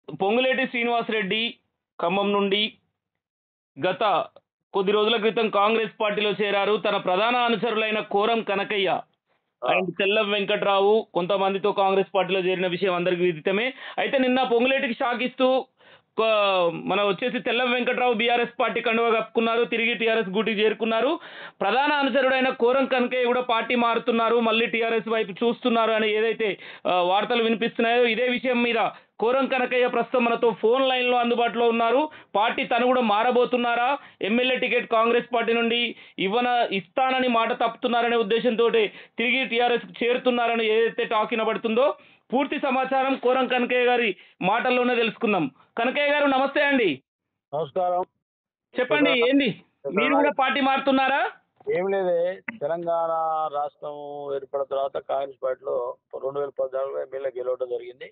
పొంగులేటి శ్రీనివాసరెడ్డి ఖమ్మం నుండి గత కొద్ది రోజుల క్రితం కాంగ్రెస్ పార్టీలో చేరారు తన ప్రధాన అనుచరులైన కోరం కనకయ్య అండ్ తెల్లం వెంకట్రావు కొంతమందితో కాంగ్రెస్ పార్టీలో చేరిన విషయం అందరికీ విదితమే అయితే నిన్న పొంగులేటికి షాక్ ఇస్తూ కొ- మన వచ్చేసి తెల్లం వెంకట్రావు బీఆర్ఎస్ పార్టీ కండువా కప్పుకున్నారు తిరిగి టీఆర్ఎస్ గూటికి చేరుకున్నారు ప్రధాన అనుచరుడైన కోరం కనకయ్య కూడా పార్టీ మారుతున్నారు మళ్ళీ టీఆర్ఎస్ వైపు చూస్తున్నారు అని ఏదైతే ఆ, వార్తలు వినిపిస్తున్నాయో ఇదే విషయం మీద కోరం కనకయ్య ప్రస్తుతం మనతో ఫోన్ లైన్లో అందుబాటులో ఉన్నారు పార్టీ తను కూడా మారబోతున్నారా ఎమ్మెల్యే టికెట్ కాంగ్రెస్ పార్టీ నుండి ఇవ్వన ఇస్తానని మాట తప్పుతున్నారనే ఉద్దేశంతో తిరిగి టీఆర్ఎస్ చేరుతున్నారని ఏదైతే టాక్ వినబడుతుందో పూర్తి సమాచారం కోరం కనకయ్య గారి మాటల్లోనే తెలుసుకుందాం కనకయ్య గారు నమస్తే అండి నమస్కారం చెప్పండి ఏంది మీరు కూడా పార్టీ మారుతున్నారా ఏం లేదే తెలంగాణ రాష్ట్రం ఏర్పడిన తర్వాత కాంగ్రెస్ పార్టీలో రెండు వేల పద్నాలుగులో ఎమ్మెల్యే గెలవడం జరిగింది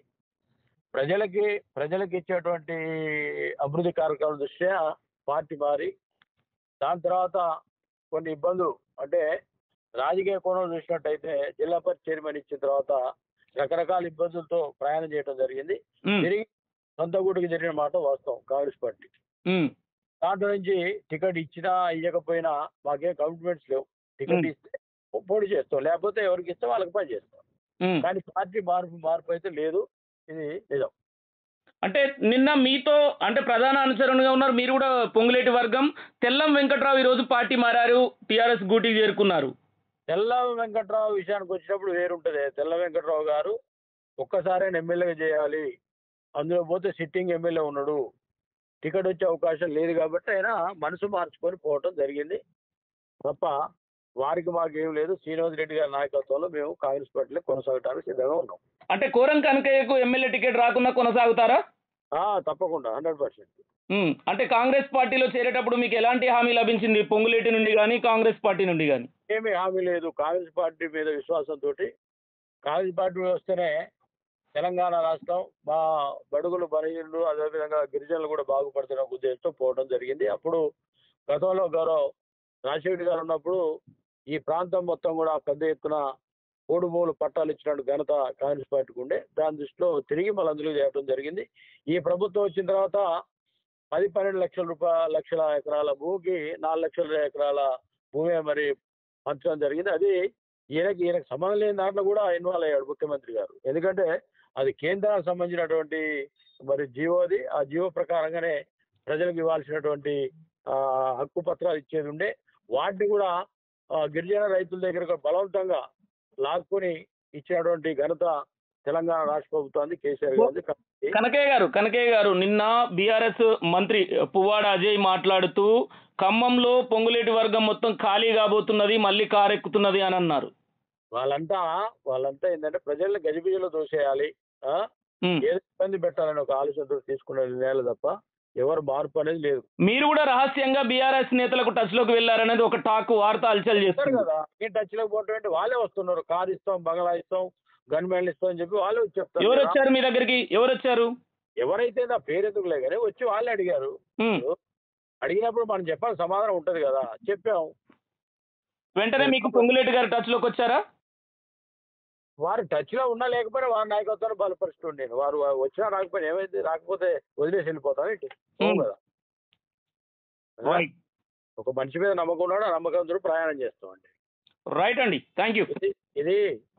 ప్రజలకి ప్రజలకి ఇచ్చేటువంటి అభివృద్ధి కార్యక్రమాల దృష్ట్యా పార్టీ మారి దాని తర్వాత కొన్ని ఇబ్బందులు అంటే రాజకీయ కోణం చూసినట్టయితే జిల్లా పరిషత్ చైర్మన్ ఇచ్చిన తర్వాత రకరకాల ఇబ్బందులతో ప్రయాణం చేయడం జరిగింది ఉమ్, తిరిగి సొంత గూటికి జరిగిన మాట వాస్తవం కాంగ్రెస్ పార్టీ ఉమ్, దాంట్లో నుంచి టికెట్ ఇచ్చినా ఇవ్వకపోయినా మాకేం కమిట్మెంట్స్ లేవు టికెట్ మ్. ఇస్తే పోటీ చేస్తాం లేకపోతే ఎవరికి ఇస్తే వాళ్ళకి పని చేస్తాం ఉమ్. కానీ పార్టీ మార్పు మార్పు అయితే లేదు ఇది నిజం అంటే నిన్న మీతో అంటే ప్రధాన అనుచరునిగా ఉన్నారు మీరు కూడా పొంగులేటి వర్గం తెల్లం వెంకట్రావు ఈరోజు పార్టీ మారారు టీఆర్ఎస్ గూటికి చేరుకున్నారు తెల్ల వెంకట్రావు విషయానికి వచ్చినప్పుడు వేరుంటది తెల్ల వెంకట్రావు గారు ఒక్కసారి ఎమ్మెల్యేగా చేయాలి అందులో పోతే సిట్టింగ్ ఎమ్మెల్యే ఉన్నాడు టికెట్ వచ్చే అవకాశం లేదు కాబట్టి ఆయన మనసు మార్చుకొని పోవటం జరిగింది తప్ప వారికి మాకు ఏం లేదు శ్రీనివాస్ రెడ్డి గారి నాయకత్వంలో మేము కాంగ్రెస్ పార్టీలో కొనసాగడానికి సిద్ధంగా ఉన్నాం అంటే కోరం కనకయ్యకు ఎమ్మెల్యే టికెట్ రాకుండా కొనసాగుతారా ఆ, తప్పకుండా హండ్రెడ్ పర్సెంట్ ఉమ్, అంటే కాంగ్రెస్ పార్టీలో చేరేటప్పుడు మీకు ఎలాంటి హామీ లభించింది పొంగులేటి నుండి కానీ కాంగ్రెస్ పార్టీ నుండి కానీ ఏమీ హామీ లేదు కాంగ్రెస్ పార్టీ మీద విశ్వాసంతో కాంగ్రెస్ పార్టీ మీద వస్తేనే తెలంగాణ రాష్ట్రం మా బడుగులు బలహీనులు అదేవిధంగా గిరిజనులు కూడా బాగుపడుతున్న ఒక ఉద్దేశంతో పోవడం జరిగింది అప్పుడు గతంలో గౌరవ్ రాజశేఖర్ గారు ఉన్నప్పుడు ఈ ప్రాంతం మొత్తం కూడా పెద్ద ఎత్తున మూడు మూడు పట్టాలు ఇచ్చినట్టు ఘనత కాంగ్రెస్ పార్టీకి ఉండే దాని దృష్టిలో తిరిగి మళ్ళీ అందులో చేయడం జరిగింది ఈ ప్రభుత్వం వచ్చిన తర్వాత పది పన్నెండు లక్షల రూపాయల లక్షల ఎకరాల భూమికి నాలుగు లక్షల ఎకరాల భూమి మరి పంచడం జరిగింది అది ఈయనకి ఈయనకి సంబంధం లేని దాంట్లో కూడా ఇన్వాల్వ్ అయ్యాడు ముఖ్యమంత్రి గారు ఎందుకంటే అది కేంద్రానికి సంబంధించినటువంటి మరి జీవోది ఆ జీవో ప్రకారంగానే ప్రజలకు ఇవ్వాల్సినటువంటి ఆ, హక్కు పత్రాలు ఇచ్చేది ఉండే వాటిని కూడా ఆ, గిరిజన రైతుల దగ్గర కూడా బలవంతంగా లాక్కొని ఇచ్చినటువంటి ఘనత తెలంగాణ రాష్ట్ర ప్రభుత్వానికి కేసీఆర్ గారిది కాబట్టి కనకయ్య గారు కనకయ్య గారు నిన్న బీఆర్ఎస్ మంత్రి పువ్వాడ అజయ్ మాట్లాడుతూ ఖమ్మంలో పొంగులేటి వర్గం మొత్తం ఖాళీ కాబోతున్నది మళ్ళీ కారెక్కుతున్నది అని అన్నారు వాళ్ళంతా వాళ్ళంతా ఏంటంటే ప్రజల్ని గజిబిజిలో దోసేయాలి ఆ? ఉమ్. ఏదో ఇబ్బంది పెట్టాలని ఒక ఆలోచనతో తీసుకునే నిర్ణయాలు తప్ప ఎవరు మార్పు అనేది లేదు మీరు కూడా రహస్యంగా బీఆర్ఎస్ నేతలకు టచ్ లోకి వెళ్లారనేది ఒక టాక్ వార్త అలచల్ వస్తారు చేస్తారు కదా ఈ టచ్ లో పోవటం వాళ్ళే వస్తున్నారు కార్ ఇస్తాం బంగ్లా ఇస్తాం గన్ మ్యాన్లు ఇస్తాం అని చెప్పి వాళ్ళే వచ్చి చెప్తారు ఎవరు కదా. వచ్చారు మీ దగ్గరికి ఎవరు వచ్చారు ఎవరైతే నా పేరు ఎందుకులే కానీ వచ్చి వాళ్ళే అడిగారు ఉమ్. అడిగినప్పుడు మనం చెప్పాలి సమాధానం ఉంటది కదా చెప్పాం వెంటనే మీకు పొంగులేటి గారు టచ్ లోకి వచ్చారా వారు టచ్ లో ఉన్నా లేకపోయినా వారి నాయకత్వాన్ని బలపరుస్తుండే నేను వారు వచ్చినా రాకపోయినా ఏమైంది రాకపోతే వదిలేసి వెళ్ళిపోతాను ఏంటి అవును ఉమ్. కదా ఒక మనిషి మీద నమ్మకం ఉన్నాడు ఆ నమ్మకంతో ప్రయాణం చేస్తాం అండి రైట్ అండి థ్యాంక్ యూ ఇది ఇది